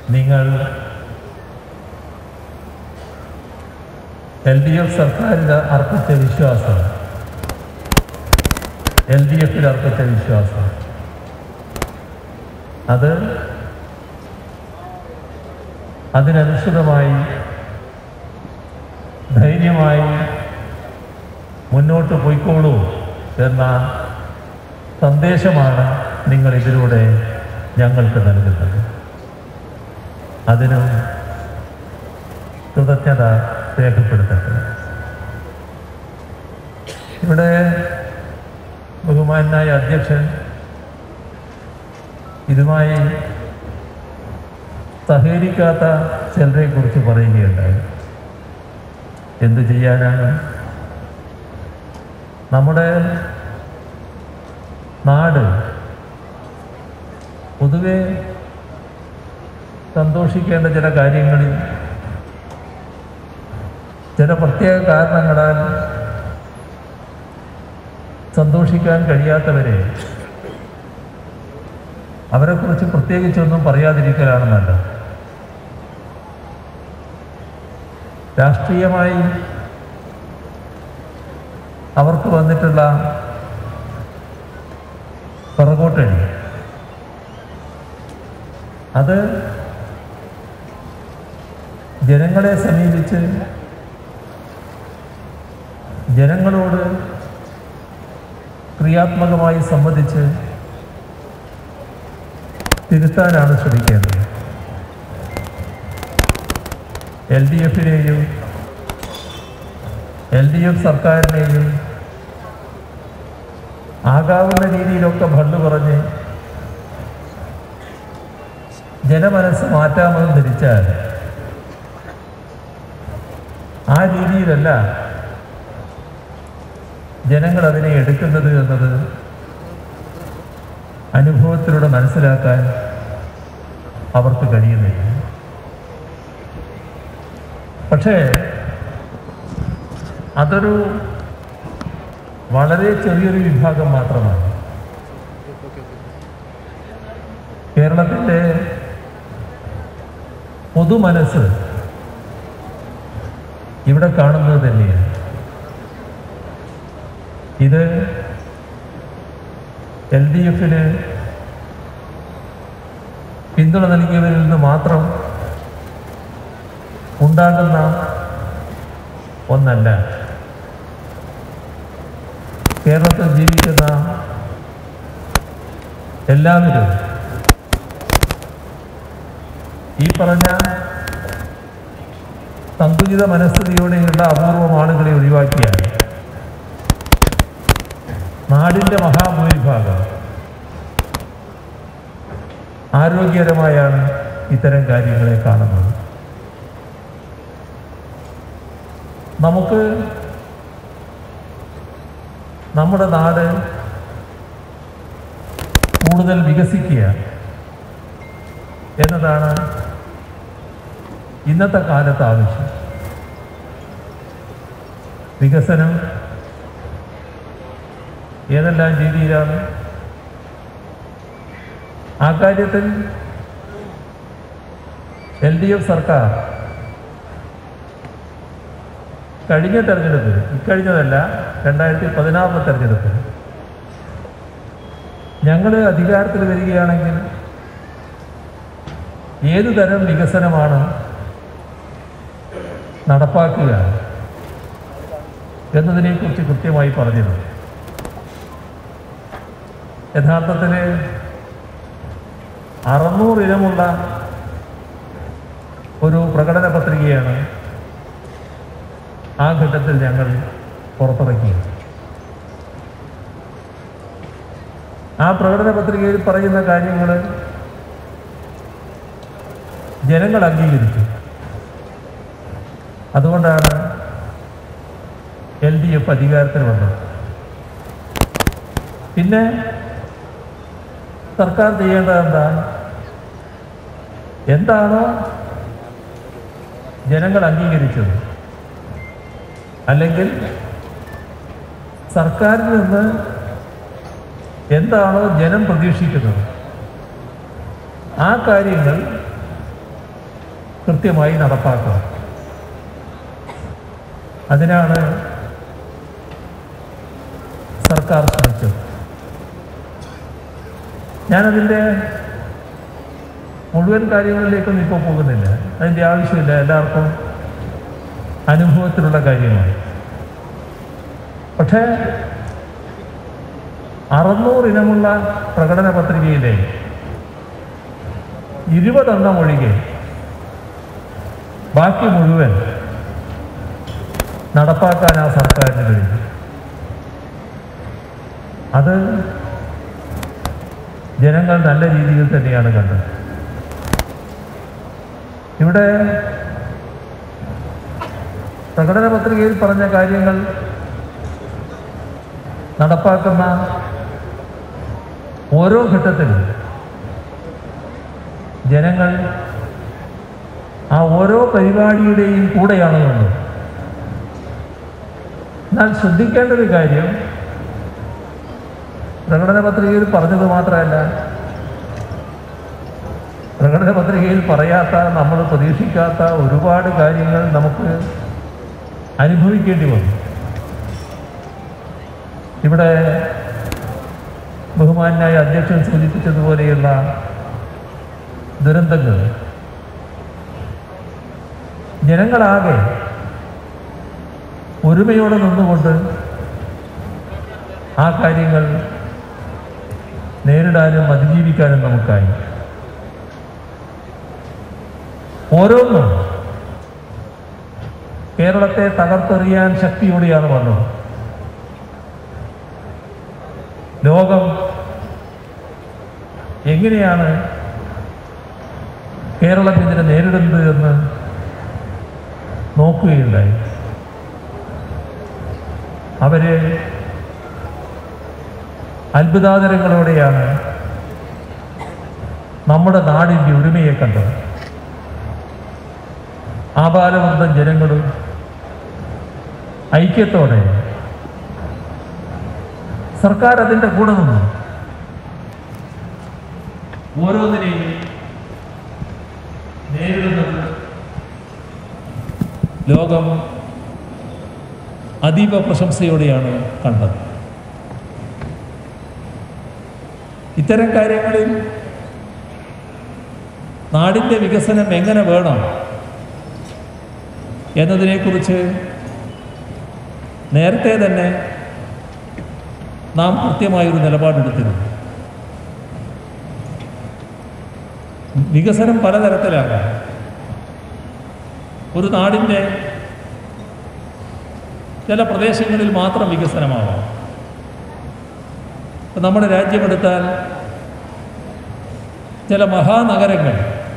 നിങ്ങൾ L D F സർക്കാരിൽ അർപ്പിച്ച വിശ്വാസം എൽ ഡി എഫിൽ അർപ്പിച്ച വിശ്വാസം അത് അതിനനുസൃതമായി ധൈര്യമായി മുന്നോട്ട് പോയിക്കോളൂ എന്ന സന്ദേശമാണ് നിങ്ങൾ ഇതിലൂടെ ഞങ്ങൾക്ക് നൽകുന്നത് അതിനും കൃതജ്ഞത രേഖപ്പെടുത്തട്ടെ ഇവിടെ ബഹുമാനായ അധ്യക്ഷൻ ഇതുമായി സഹകരിക്കാത്ത ചിലരെ കുറിച്ച് പറയുകയുണ്ടായി എന്തു ചെയ്യാനാണ് നമ്മുടെ നാട് പൊതുവെ സന്തോഷിക്കേണ്ട ചില കാര്യങ്ങളിൽ ചില പ്രത്യേക കാരണങ്ങളാൽ സന്തോഷിക്കാൻ കഴിയാത്തവരെ അവരെക്കുറിച്ച് പ്രത്യേകിച്ചൊന്നും പറയാതിരിക്കലാണ് നല്ലത് രാഷ്ട്രീയമായി അവർക്ക് വന്നിട്ടുള്ള പിറകോട്ടടി അത് ജനങ്ങളെ സമീപിച്ച് ജനങ്ങളോട് ക്രിയാത്മകമായി സംവദിച്ച് തിരുത്താനാണ് ശ്രമിക്കേണ്ടത് എൽ ഡി എഫിനെയും എൽ ഡി എഫ് സർക്കാരിനെയും ആകാവുന്ന രീതിയിലൊക്കെ ഭണ്ണ് പറഞ്ഞ് ജനമനസ്സ് മാറ്റാമെന്ന് ധരിച്ചാൽ ആ രീതിയിലല്ല ജനങ്ങൾ അതിനെ എടുക്കുന്നത് എന്നത് അനുഭവത്തിലൂടെ മനസ്സിലാക്കാൻ അവർക്ക് കഴിയുന്നില്ല പക്ഷേ അതൊരു വളരെ ചെറിയൊരു വിഭാഗം മാത്രമാണ് കേരളത്തിൻ്റെ പൊതുമനസ്സ് ഇവിടെ കാണുന്നത് തന്നെയാണ് ഇത് എൽ ഡി എഫിന് പിന്തുണ നൽകിയവരിൽ നിന്ന് മാത്രം ഉണ്ടാകുന്ന ഒന്നല്ല കേരളത്തിൽ ജീവിക്കുന്ന എല്ലാവരും ഈ പറഞ്ഞ സന്തുലിത മനസ്ഥിതിയോടെയുള്ള അപൂർവം ആളുകളെ ഒഴിവാക്കിയാൽ നാടിൻ്റെ മഹാഭൂരിഭാഗം ആരോഗ്യകരമായാണ് ഇത്തരം കാര്യങ്ങളെ കാണുന്നത് നമുക്ക് നമ്മുടെ നാട് കൂടുതൽ വികസിക്കുക എന്നതാണ് ഇന്നത്തെ കാലത്ത് ആവശ്യം വികസനം ഏതെല്ലാം രീതിയിലാണ് ആ കാര്യത്തിൽ എൽ ഡി എഫ് സർക്കാർ കഴിഞ്ഞ തെരഞ്ഞെടുപ്പിൽ ഇക്കഴിഞ്ഞതല്ല രണ്ടായിരത്തി പതിനാറിലെ തെരഞ്ഞെടുപ്പിൽ ഞങ്ങൾ അധികാരത്തിൽ വരികയാണെങ്കിൽ ഏതു തരം വികസനമാണ് നടപ്പാക്കുക എന്നതിനെക്കുറിച്ച് കൃത്യമായി പറഞ്ഞിരുന്നു യഥാർത്ഥത്തിൽ അറുന്നൂറ് ഇനമുള്ള ഒരു പ്രകടന പത്രികയാണ് ആ ഘട്ടത്തിൽ ഞങ്ങൾ പുറത്തിറക്കിയത് ആ പ്രകടന പത്രികയിൽ പറയുന്ന കാര്യങ്ങൾ ജനങ്ങൾ അംഗീകരിച്ചു അതുകൊണ്ടാണ് എൽ ഡി എഫ് അധികാരത്തിൽ വന്നത് പിന്നെ സർക്കാർ ചെയ്യേണ്ടത് എന്താ എന്താണോ ജനങ്ങൾ അംഗീകരിച്ചത് അല്ലെങ്കിൽ സർക്കാരിൽ നിന്ന് എന്താണോ ജനം പ്രതീക്ഷിക്കുന്നത് ആ കാര്യങ്ങൾ കൃത്യമായി നടപ്പാക്കുക അതിനാണ് സർക്കാർ ശ്രമിച്ചത് ഞാനതിൻ്റെ മുഴുവൻ കാര്യങ്ങളിലേക്കൊന്നും ഇപ്പോൾ പോകുന്നില്ല അതിൻ്റെ ആവശ്യമില്ല എല്ലാവർക്കും അനുഭവത്തിലുള്ള കാര്യമാണ് പക്ഷേ അറുന്നൂറ് ഇനമുള്ള പ്രകടന പത്രികയിലെ ഇരുപതെണ്ണം ഒഴികെ ബാക്കി മുഴുവൻ നടപ്പാക്കാൻ ആ സർക്കാരിന് കഴിഞ്ഞു അത് ജനങ്ങൾ നല്ല രീതിയിൽ തന്നെയാണ് കണ്ടത് ഇവിടെ പ്രകടന പത്രികയിൽ പറഞ്ഞ കാര്യങ്ങൾ നടപ്പാക്കുന്ന ഓരോ ഘട്ടത്തിലും ജനങ്ങൾ ആ ഓരോ പരിപാടിയുടെയും കൂടെയാണ് നിന്നത് എന്നാൽ ശ്രദ്ധിക്കേണ്ട ഒരു കാര്യം പ്രകടന പത്രികയിൽ പറഞ്ഞത് മാത്രമല്ല പ്രകടന പത്രികയിൽ പറയാത്ത നമ്മൾ പ്രതീക്ഷിക്കാത്ത ഒരുപാട് കാര്യങ്ങൾ നമുക്ക് അനുഭവിക്കേണ്ടി വന്നു ഇവിടെ ബഹുമാനായ അധ്യക്ഷൻ സൂചിപ്പിച്ചതുപോലെയുള്ള ദുരന്തങ്ങൾ ജനങ്ങളാകെ ഒരുമയോടെ നിന്നുകൊണ്ട് ആ കാര്യങ്ങൾ നേരിടാനും അതിജീവിക്കാനും നമുക്കായി ഓരോന്നും കേരളത്തെ തകർത്തെറിയാൻ ശക്തിയോടെയാണ് വന്നത് ലോകം എങ്ങനെയാണ് കേരളം ഇതിനെ നേരിടുന്നത് എന്ന് നോക്കുകയുണ്ടായി അവര് അത്ഭുതാതരങ്ങളോടെയാണ് നമ്മുടെ നാടിൻ്റെ ഒരുമയെ കണ്ടത് ആപാലവൃന്ദം ജനങ്ങളും ഐക്യത്തോടെ സർക്കാർ അതിൻ്റെ കൂടെ നിന്നു ഓരോന്നിനെയും നേരിടുന്നത് ലോകം അതീവ പ്രശംസയോടെയാണ് കണ്ടത് ഇത്തരം കാര്യങ്ങളിൽ നാടിൻ്റെ വികസനം എങ്ങനെ വേണം എന്നതിനെക്കുറിച്ച് നേരത്തെ തന്നെ നാം കൃത്യമായൊരു നിലപാടെടുത്തിരുന്നു വികസനം പലതരത്തിലാകാം ഒരു നാടിൻ്റെ ചില പ്രദേശങ്ങളിൽ മാത്രം വികസനമാവാം ഇപ്പം നമ്മുടെ രാജ്യമെടുത്താൽ ചില മഹാനഗരങ്ങൾ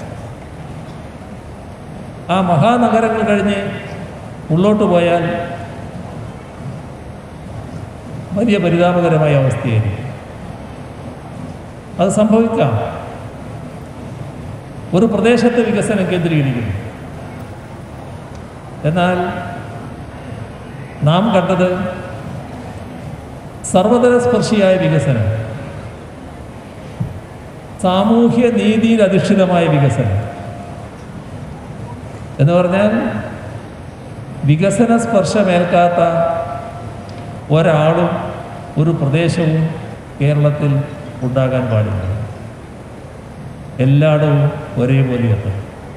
ആ മഹാനഗരങ്ങൾ കഴിഞ്ഞ് ഉള്ളോട്ട് പോയാൽ വലിയ പരിതാപകരമായ അവസ്ഥയായിരിക്കും അത് സംഭവിക്കാം ഒരു പ്രദേശത്തെ വികസനം കേന്ദ്രീകരിക്കുന്നു എന്നാൽ നാം കണ്ടത് സർവതല സ്പർശിയായ വികസനം സാമൂഹ്യ നീതിയിൽ അധിഷ്ഠിതമായ വികസനം എന്ന് പറഞ്ഞാൽ വികസന സ്പർശമേൽക്കാത്ത ഒരാളും ഒരു പ്രദേശവും കേരളത്തിൽ ഉണ്ടാകാൻ പാടില്ല എല്ലായിടവും ഒരേപോലെ എത്തണം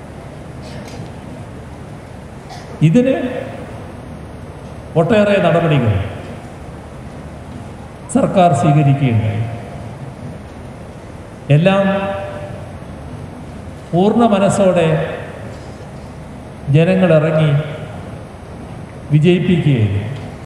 ഇതിന് ഒട്ടേറെ നടപടികൾ സർക്കാർ സ്വീകരിക്കുകയുണ്ടായി എല്ലാം പൂർണ്ണ മനസ്സോടെ ജനങ്ങളിറങ്ങി വിജയിപ്പിക്കുകയായിരുന്നു